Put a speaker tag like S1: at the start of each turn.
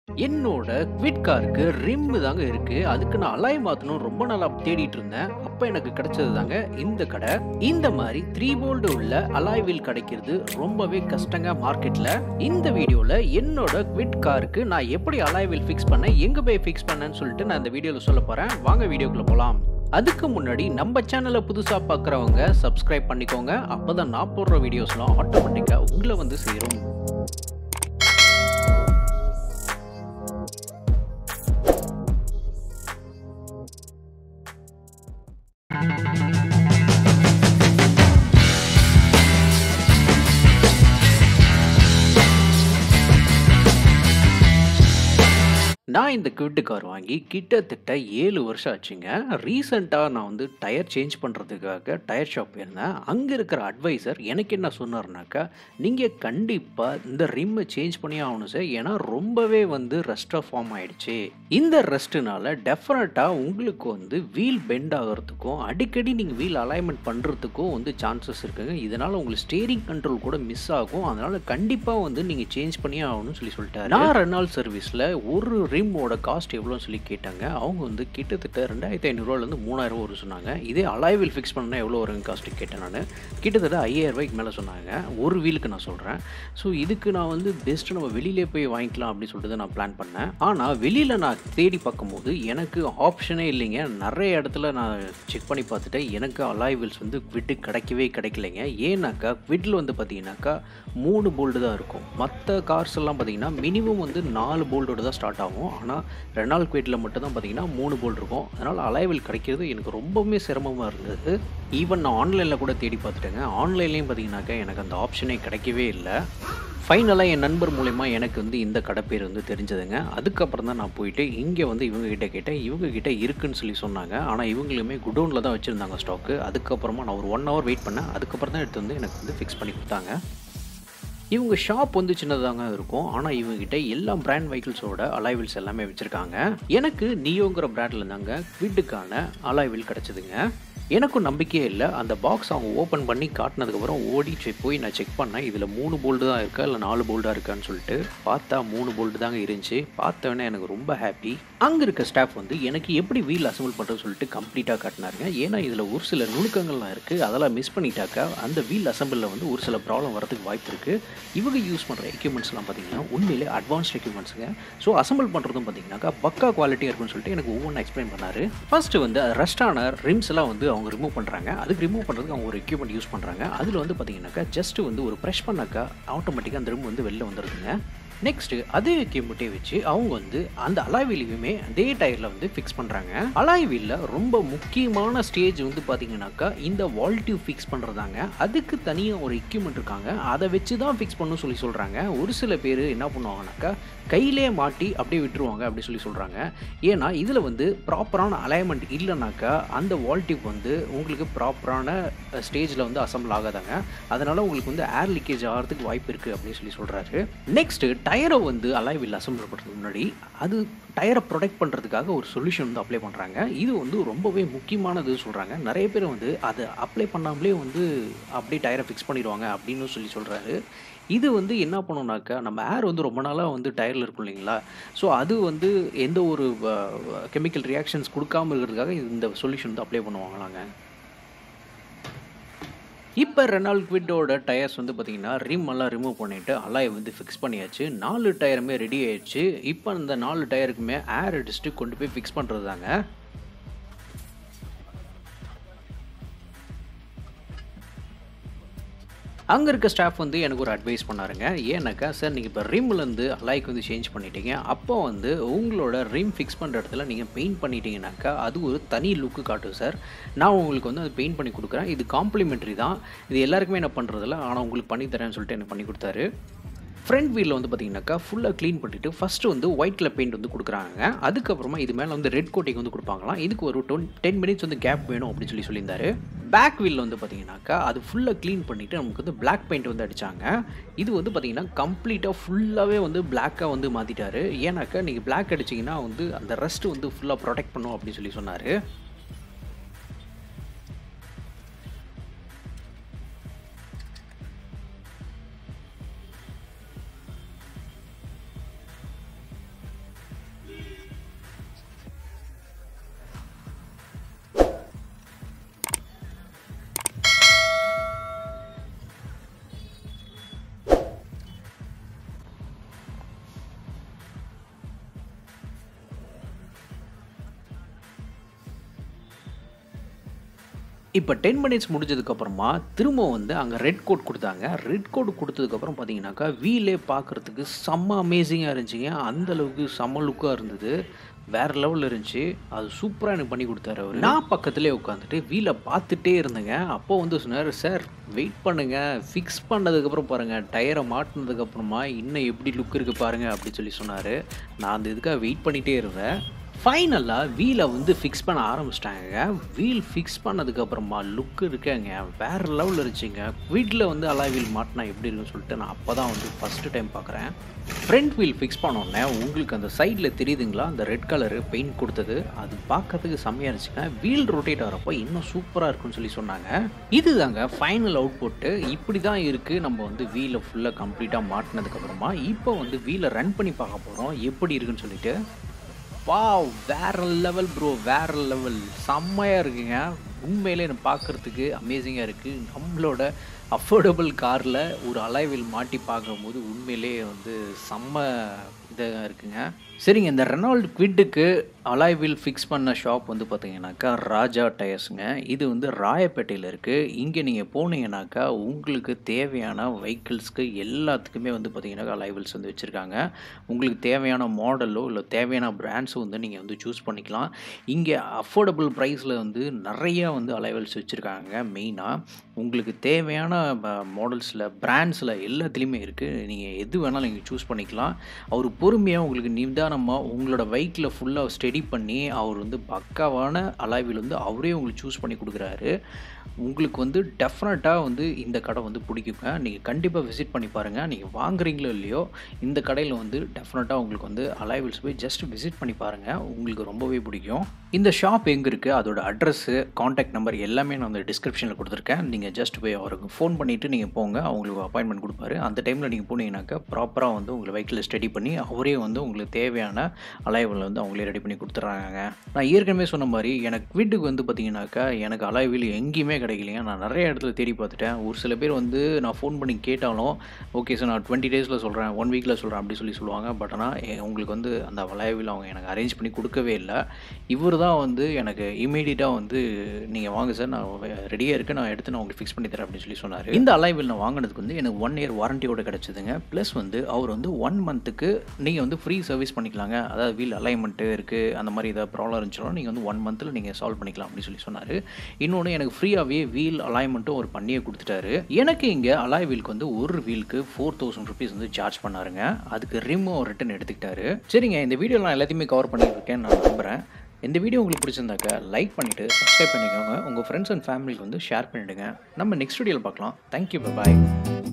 S1: என்னோட குவிட் காருக்கு ரிம் தாங்க இருக்கு அதுக்கு நான் அலாய் மாத்தணும் ரொம்ப நாளா தேடிட்டு இருந்தேன் அப்ப எனக்கு கிடைச்சது தாங்க இந்த கடை இந்த மாதிரி த்ரீ போல்டு உள்ள அலாய் வீல் கிடைக்கிறது ரொம்பவே கஷ்டங்க மார்க்கெட்ல இந்த வீடியோல என்னோட குவிட் காருக்கு நான் எப்படி அலாய் வீல் ஃபிக்ஸ் பண்ணேன் எங்க போய் ஃபிக்ஸ் பண்ணேன்னு சொல்லிட்டு நான் இந்த வீடியோல சொல்ல போறேன் வாங்க வீடியோக்குள்ள போலாம் அதுக்கு முன்னாடி நம்ம சேனலை புதுசாக பார்க்குறவங்க சப்ஸ்கிரைப் பண்ணிக்கோங்க அப்பதான் நான் போடுற வீடியோஸ்லாம் ஆட்டோமேட்டிக்காக உங்களை வந்து சேரும் நான் இந்த கிவிட்டு கார் வாங்கி கிட்டத்தட்ட ஏழு வருஷம் ஆச்சுங்க ரீசெண்டாக நான் வந்து டயர் சேஞ்ச் பண்ணுறதுக்காக டயர் ஷாப் போயிருந்தேன் அங்கே இருக்கிற அட்வைசர் எனக்கு என்ன சொன்னார்னாக்கா நீங்கள் கண்டிப்பாக இந்த ரிம்மை சேஞ்ச் பண்ணி ஆகணும் சார் ஏன்னா ரொம்பவே வந்து ரெஸ்ட்டாக ஃபார்ம் ஆயிடுச்சு இந்த ரெஸ்ட்டுனால டெஃபினட்டாக உங்களுக்கு வந்து வீல் பெண்ட் ஆகிறதுக்கும் அடிக்கடி நீங்கள் வீல் அலைன்மெண்ட் பண்ணுறதுக்கும் வந்து சான்சஸ் இருக்குங்க இதனால் உங்களுக்கு ஸ்டேரிங் கண்ட்ரோல் கூட மிஸ் ஆகும் அதனால் கண்டிப்பாக வந்து நீங்கள் சேஞ்ச் பண்ணியே ஆகணும்னு சொல்லி சொல்லிட்டாரு நான் ரெனால் சர்வீஸில் ஒரு ரிம்மோட காஸ்ட் எவ்வளோன்னு சொல்லி கேட்டாங்க அவங்க வந்து கிட்டத்தட்ட ரெண்டாயிரத்தி ஐநூறுரூவாலேருந்து மூணாயிரம் வரும் சொன்னாங்க இதே அலாய்வில் ஃபிக்ஸ் பண்ணால் எவ்வளோ வருங்க காஸ்ட்டு கேட்டேன் நான் கிட்டத்தட்ட ஐயாயிரம் ரூபாய்க்கு மேலே சொன்னாங்க ஒரு வீலுக்கு நான் சொல்கிறேன் ஸோ இதுக்கு நான் வந்து பெஸ்ட்டு நம்ம வெளியிலே போய் வாங்கிக்கலாம் அப்படின்னு சொல்லிட்டு தான் நான் பிளான் பண்ணேன் ஆனால் வெளியில் நான் தேடி பார்க்கும்போது எனக்கு ஆப்ஷனே இல்லைங்க நிறைய இடத்துல நான் செக் பண்ணி பார்த்துட்டேன் எனக்கு அலாய் வீல்ஸ் வந்து விட்டு கிடைக்கவே கிடைக்கலைங்க ஏன்னாக்கா விட்டில் வந்து பார்த்தீங்கன்னாக்கா மூணு போல்டு தான் இருக்கும் மற்ற கார்ஸ் எல்லாம் பார்த்தீங்கன்னா மினிமம் வந்து நாலு போல்டோட தான் ஸ்டார்ட் ஆகும் ஆனால் ரெனால் குவேட்டில் மட்டும் தான் பார்த்தீங்கன்னா மூணு போல்ட் இருக்கும் அதனால் அலைவில் கிடைக்கிறது எனக்கு ரொம்பவுமே சிரமமாக இருந்தது ஈவன் நான் ஆன்லைனில் கூட தேடி பார்த்துட்டேங்க ஆன்லைன்லேயும் பார்த்தீங்கன்னாக்கா எனக்கு அந்த ஆப்ஷனே கிடைக்கவே இல்லை ஃபைனலாக என் நண்பர் மூலயமா எனக்கு வந்து இந்த கடை பேர் வந்து தெரிஞ்சதுங்க அதுக்கப்புறம் தான் நான் போயிட்டு இங்கே வந்து இவங்க கிட்ட கேட்டேன் இவங்க கிட்ட இருக்குன்னு சொல்லி சொன்னாங்க ஆனால் இவங்களுமே குடோனில் தான் வச்சுருந்தாங்க ஸ்டாக்கு அதுக்கப்புறமா நான் ஒரு ஒன் ஹவர் வெயிட் பண்ணேன் அதுக்கப்புறம் தான் எடுத்து வந்து எனக்கு வந்து ஃபிக்ஸ் பண்ணி கொடுத்தாங்க இவங்க ஷாப் வந்து சின்னதாங்க இருக்கும் ஆனால் இவங்ககிட்ட எல்லா பிராண்ட் வெஹிக்கிள்ஸோட அலாய்வில்ஸ் எல்லாமே வச்சுருக்காங்க எனக்கு நியோங்கிற பிராண்டில் தாங்க வீட்டுக்கான அலாய்வில் கிடச்சிதுங்க எனக்கும் நம்பிக்கையே இல்லை அந்த பாக்ஸ் அவங்க ஓப்பன் பண்ணி காட்டினதுக்கப்புறம் ஓடி செக் போய் நான் செக் பண்ணேன் இதில் மூணு போல்டு தான் இருக்கா இல்லை நாலு போல்டாக இருக்கான்னு சொல்லிட்டு பார்த்தா மூணு போல்டு தாங்க இருந்துச்சு பார்த்தவொடனே எனக்கு ரொம்ப ஹாப்பி அங்கே இருக்க ஸ்டாஃப் வந்து எனக்கு எப்படி வீல் அசம்பிள் பண்ணுறது சொல்லிட்டு கம்ப்ளீட்டாக காட்டினாருங்க ஏன்னா இதில் ஒரு சில நுணுக்கங்கள்லாம் இருக்குது அதெல்லாம் மிஸ் பண்ணிட்டாக்கா அந்த வீல் அசம்பிளில் வந்து ஒரு சில ப்ராப்ளம் வரதுக்கு வாய்ப்பு இருக்குது இவங்க யூஸ் பண்ணுற எக்யூப்மெண்ட்ஸ்லாம் பார்த்தீங்கன்னா உண்மையிலே அட்வான்ஸ்ட் எக்யூப்மெண்ட்ஸுங்க ஸோ அசம்பிள் பண்ணுறதும் பார்த்தீங்கன்னாக்கா பக்கா குவாலிட்டியாக இருக்குன்னு சொல்லிட்டு எனக்கு ஒவ்வொன்றும் எக்ஸ்பிளைன் பண்ணார் ஃபர்ஸ்ட்டு வந்து ரெஸ்டான ரிம்ஸ் எல்லாம் வந்து அவங்க ரிமூவ் பண்ணுறாங்க அதுக்கு ரிமூவ் பண்ணுறதுக்கு அவங்க ஒரு எக்யூப்மெண்ட் யூஸ் பண்ணுறாங்க அதில் வந்து பார்த்தீங்கன்னாக்கா ஜஸ்ட் வந்து ஒரு ப்ரெஷ் பண்ணாக்கா ஆட்டோமேட்டிக்காக அந்த ரிம் வந்து வெளில வந்துடுதுங்க நெக்ஸ்ட் அதே எக்யூப்மெண்ட்டே வச்சு அவங்க வந்து அந்த அலாய் வீலையுமே அதே டயரில் வந்து ஃபிக்ஸ் பண்ணுறாங்க அலாய் வீலில் ரொம்ப முக்கியமான ஸ்டேஜ் வந்து பார்த்தீங்கன்னாக்கா இந்த வால்டிவ் ஃபிக்ஸ் பண்ணுறதாங்க அதுக்கு தனியாக ஒரு எக்யூப்மெண்ட் இருக்காங்க அதை வச்சு தான் ஃபிக்ஸ் பண்ணணும்னு சொல்லி சொல்கிறாங்க ஒரு சில பேர் என்ன பண்ணுவாங்கனாக்கா கையிலே மாட்டி அப்படியே விட்டுருவாங்க அப்படி சொல்லி சொல்கிறாங்க ஏன்னா இதில் வந்து ப்ராப்பரான அலைன்மெண்ட் இல்லைனாக்கா அந்த வால்டிவ் வந்து உங்களுக்கு ப்ராப்பரான ஸ்டேஜில் வந்து அசம்பிள் ஆகாதாங்க அதனால் உங்களுக்கு வந்து ஏர் லீக்கேஜ் ஆகிறதுக்கு வாய்ப்பு இருக்குது அப்படின்னு சொல்லி சொல்கிறாரு நெக்ஸ்ட்டு டயரை வந்து அலைவில் அசம்பிள் பண்ணுறதுக்கு முன்னாடி அது டயரை ப்ரொடெக்ட் பண்ணுறதுக்காக ஒரு சொல்யூஷன் வந்து அப்ளை பண்ணுறாங்க இது வந்து ரொம்பவே முக்கியமானது சொல்கிறாங்க நிறைய பேர் வந்து அதை அப்ளை பண்ணாமலே வந்து அப்படியே டயரை ஃபிக்ஸ் பண்ணிடுவாங்க அப்படின்னு சொல்லி சொல்கிறாரு இது வந்து என்ன பண்ணுனாக்கா நம்ம ஏர் வந்து ரொம்ப நாளாக வந்து டயரில் இருக்கும் இல்லைங்களா ஸோ அது வந்து எந்த ஒரு கெமிக்கல் ரியாக்ஷன்ஸ் கொடுக்காம இருக்கிறதுக்காக இந்த சொல்யூஷன் வந்து அப்ளை பண்ணுவாங்களாங்க இப்போ ரெனால் குவிட்டோட டயர்ஸ் வந்து பார்த்தீங்கன்னா ரிம் எல்லாம் ரிமூவ் பண்ணிவிட்டு அலாய் வந்து ஃபிக்ஸ் பண்ணியாச்சு நாலு டயருமே ரெடி ஆயிடுச்சு இப்போ இந்த நாலு டயருக்குமே ஏர் அடிச்சுட்டு கொண்டு போய் ஃபிக்ஸ் பண்ணுறது தாங்க அங்கே இருக்க ஸ்டாஃப் வந்து எனக்கு ஒரு அட்வைஸ் பண்ணாருங்க ஏன்னாக்கா சார் நீங்கள் இப்போ ரிம்லேருந்து அலாய்க்கு வந்து சேஞ்ச் பண்ணிட்டீங்க அப்போ வந்து உங்களோட ரிம் ஃபிக்ஸ் பண்ணுற இடத்துல நீங்கள் பெயிண்ட் பண்ணிட்டீங்கனாக்கா அது ஒரு தனி லுக்கு காட்டும் சார் நான் உங்களுக்கு வந்து அது பெயிண்ட் பண்ணி கொடுக்குறேன் இது காம்ப்ளிமெண்ட்ரி தான் இது எல்லாருக்குமே என்ன பண்ணுறதில்ல ஆனால் உங்களுக்கு பண்ணி தரேன்னு சொல்லிட்டு எனக்கு பண்ணி கொடுத்தாரு ஃப்ரண்ட் வீலில் வந்து பார்த்தீங்கன்னாக்கா ஃபுல்லாக க்ளீன் பண்ணிவிட்டு ஃபஸ்ட்டு வந்து ஒயிட் கலர் பெயிண்ட் வந்து கொடுக்குறாங்க அதுக்கப்புறமா இது மேலே வந்து ரெட் கோட்டிங் வந்து கொடுப்பாங்களாம் இதுக்கு ஒரு டொன் டென் மினிட்ஸ் வந்து கேப் வேணும் அப்படின்னு சொல்லி சொல்லியிருந்தாரு பேக் வீலில் வந்து பார்த்தீங்கன்னாக்கா அது ஃபுல்லாக க்ளீன் பண்ணிவிட்டு நமக்கு வந்து பிளாக் பெயிண்ட் வந்து அடித்தாங்க இது வந்து பார்த்தீங்கன்னா கம்ப்ளீட்டாக ஃபுல்லாகவே வந்து பிளாக்காக வந்து மாற்றிட்டாரு ஏன்னாக்கா நீங்கள் பிளாக் அடிச்சிங்கன்னா வந்து அந்த ரெஸ்ட் வந்து ஃபுல்லாக ப்ரொடெக்ட் பண்ணும் அப்படின்னு சொல்லி சொன்னார் இப்போ டென் மினிட்ஸ் முடிஞ்சதுக்கப்புறமா திரும்ப வந்து அங்கே ரெட் கோட் கொடுத்தாங்க ரெட் கோட் கொடுத்ததுக்கப்புறம் பார்த்தீங்கன்னாக்கா வீலே பார்க்குறதுக்கு செம்ம அமேசிங்காக இருந்துச்சுங்க அந்தளவுக்கு செம்ம லுக்காக இருந்தது வேறு லெவலில் இருந்துச்சு அது சூப்பராக எனக்கு பண்ணி கொடுத்தாரு அவர் நான் பக்கத்துலேயே உட்காந்துட்டு வீலை பார்த்துட்டே இருந்தேங்க அப்போ வந்து சொன்னார் சார் வெயிட் பண்ணுங்கள் ஃபிக்ஸ் பண்ணதுக்கப்புறம் பாருங்கள் டயரை மாட்டினதுக்கப்புறமா இன்னும் எப்படி லுக் இருக்குது பாருங்கள் அப்படி சொல்லி சொன்னார் நான் அந்த இதுக்காக வெயிட் பண்ணிகிட்டே இருந்தேன் ஃபைனலாக வீலை வந்து ஃபிக்ஸ் பண்ண ஆரம்பிச்சிட்டாங்க வீல் ஃபிக்ஸ் பண்ணதுக்கப்புறமா லுக் இருக்கேங்க வேறு லெவலில் இருந்துச்சுங்க வீட்டில் வந்து அலாய் வீல் மாட்டினா எப்படி இருக்குன்னு சொல்லிட்டு நான் அப்போ தான் வந்து ஃபஸ்ட்டு டைம் பார்க்குறேன் ஃப்ரண்ட் வீல் ஃபிக்ஸ் பண்ணோன்னே உங்களுக்கு அந்த சைடில் தெரியுதுங்களா அந்த ரெட் கலரு பெயிண்ட் கொடுத்தது அது பார்க்கறதுக்கு செம்மையாக இருந்துச்சுங்க வீல் ரொட்டேட் ஆகிறப்போ இன்னும் சூப்பராக இருக்குன்னு சொல்லி சொன்னாங்க இது தாங்க ஃபைனல் அவுட்புட்டு இப்படி தான் இருக்குது நம்ம வந்து வீலை ஃபுல்லாக கம்ப்ளீட்டாக மாட்டினதுக்கப்புறமா இப்போ வந்து வீலை ரன் பண்ணி பார்க்க போகிறோம் எப்படி இருக்குன்னு சொல்லிட்டு வா வேற லெவல் ப்ரோ வேற லெவல் செம்மையாக இருக்குங்க உண்மையிலே எனக்கு பார்க்குறதுக்கு அமேசிங்காக இருக்குது நம்மளோட அஃபோர்டபுள் காரில் ஒரு அலைவில் மாட்டி பார்க்கும்போது உண்மையிலே வந்து செம்ம இதாக இருக்குங்க சரிங்க இந்த ரெனால்டு குவிட்டுக்கு அலாய் வீல் ஃபிக்ஸ் பண்ண ஷாப் வந்து பார்த்தீங்கன்னாக்கா ராஜா டயர்ஸுங்க இது வந்து ராயப்பேட்டையில் இருக்குது இங்கே நீங்கள் போனீங்கன்னாக்கா உங்களுக்கு தேவையான வெஹிக்கிள்ஸ்க்கு எல்லாத்துக்குமே வந்து பார்த்தீங்கன்னாக்கா அலாய் வீல்ஸ் வந்து வச்சுருக்காங்க உங்களுக்கு தேவையான மாடலோ இல்லை தேவையான பிராண்ட்ஸோ வந்து நீங்கள் வந்து சூஸ் பண்ணிக்கலாம் இங்கே அஃபோர்டபுள் ப்ரைஸில் வந்து நிறையா வந்து அலைவல்ஸ் வச்சுருக்காங்க மெயினாக உங்களுக்கு தேவையான மாடல்ஸில் பிராண்ட்ஸில் எல்லாத்துலேயுமே இருக்குது நீங்கள் எது வேணாலும் நீங்கள் சூஸ் பண்ணிக்கலாம் அவர் பொறுமையாக உங்களுக்கு நிதானமாக உங்களோட பைக்கில் ஃபுல்லாக ஸ்டெடி பண்ணி அவர் வந்து பக்காவான அலாய்வில் வந்து அவரே உங்களுக்கு சூஸ் பண்ணி கொடுக்குறாரு உங்களுக்கு வந்து டெஃபினட்டாக வந்து இந்த கடை வந்து பிடிக்குங்க நீங்கள் கண்டிப்பாக விசிட் பண்ணி பாருங்கள் நீங்கள் வாங்குறீங்களோ இல்லையோ இந்த கடையில் வந்து டெஃபினட்டாக உங்களுக்கு வந்து அலைவல்ஸ் போய் ஜஸ்ட் விசிட் பண்ணி பாருங்கள் உங்களுக்கு ரொம்பவே பிடிக்கும் இந்த ஷாப் எங்கே இருக்குது அதோட அட்ரஸ்ஸு காண்டாக்ட் நம்பர் எல்லாமே நான் வந்து டிஸ்கிரிப்ஷனில் கொடுத்துருக்கேன் நீங்கள் ஜஸ்ட் போய் அவருக்கு ஃபோன் பண்ணிவிட்டு நீங்கள் போங்க அவங்களுக்கு அப்பாயின்மெண்ட் கொடுப்பாரு அந்த டைமில் நீங்கள் போனீங்கன்னாக்கா ப்ராப்பராக வந்து உங்களை வெஹிக்கிளை ஸ்டடி பண்ணி அவரே வந்து உங்களுக்கு தேவையான அலைவில் வந்து அவங்களே ரெடி பண்ணி கொடுத்துட்றாங்க நான் ஏற்கனவே சொன்ன மாதிரி எனக்கு வீட்டுக்கு வந்து பார்த்தீங்கன்னாக்கா எனக்கு அலைவில் எங்கேயுமே கிடைக்கலைங்க நான் நிறைய இடத்துல தேடி பார்த்துட்டேன் ஒரு சில பேர் வந்து நான் ஃபோன் பண்ணி கேட்டாலும் ஓகே சார் நான் டுவெண்ட்டி டேஸில் சொல்கிறேன் ஒன் வீக்கில் சொல்கிறேன் அப்படி சொல்லி சொல்லுவாங்க பட் ஆனால் எ- உங்களுக்கு வந்து அந்த வளைவில் அவங்க எனக்கு அரேஞ்ச் பண்ணி கொடுக்கவே இல்லை இவர் தான் வந்து எனக்கு இமீடியட்டாக வந்து நீங்கள் வாங்க சார் நான் ரெடியாக இருக்கேன் நான் எடுத்து நான் உங்களுக்கு ஃபிக்ஸ் பண்ணி தரேன் அப்படின்னு சொல்லி சொன்னார் இந்த அலைவில் நான் வாங்கினதுக்கு வந்து எனக்கு ஒன் இயர் வாரண்டியோட கிடச்சிதுங்க ப்ளஸ் வந்து அவர் வந்து ஒன் மந்த்துக்கு நீங்கள் வந்து ஃப்ரீ சர்வீஸ் பண்ணிக்கலாங்க அதாவது வீல் அலைன்மெண்ட்டு இருக்குது அந்த மாதிரி ஏதாவது ப்ராப்ளம் இருந்துச்சுன்னா நீங்கள் வந்து ஒன் மந்தில் நீங்கள் சால்வ் பண்ணிக்கலாம் அப்படின்னு சொல்லி சொன்னார் இன்னொன்று எனக்கு ஃப்ரீயாகவே வீல் அலைன்மெண்ட்டும் ஒரு பண்ணியே கொடுத்துட்டாரு எனக்கு இங்கே அலாய் வீலுக்கு வந்து ஒரு வீலுக்கு ஃபோர் தௌசண்ட் ருபீஸ் வந்து சார்ஜ் பண்ணாருங்க அதுக்கு ரிமோ ரிட்டன் எடுத்துக்கிட்டாரு சரிங்க இந்த வீடியோ நான் எல்லாத்தையுமே கவர் பண்ணியிருக்கேன் நான் நம்புகிறேன் இந்த வீடியோ உங்களுக்கு பிடிச்சிருந்தாக்கா லைக் பண்ணிவிட்டு சப்ஸ்கிரைப் பண்ணிக்கோங்க உங்கள் ஃப்ரெண்ட்ஸ் அண்ட் ஃபேமிலிக்கு வந்து ஷேர் பண்ணிவிடுங்க நம்ம நெக்ஸ்ட் வீடியோவில் பார்க்கலாம் தேங்க்யூ பாய்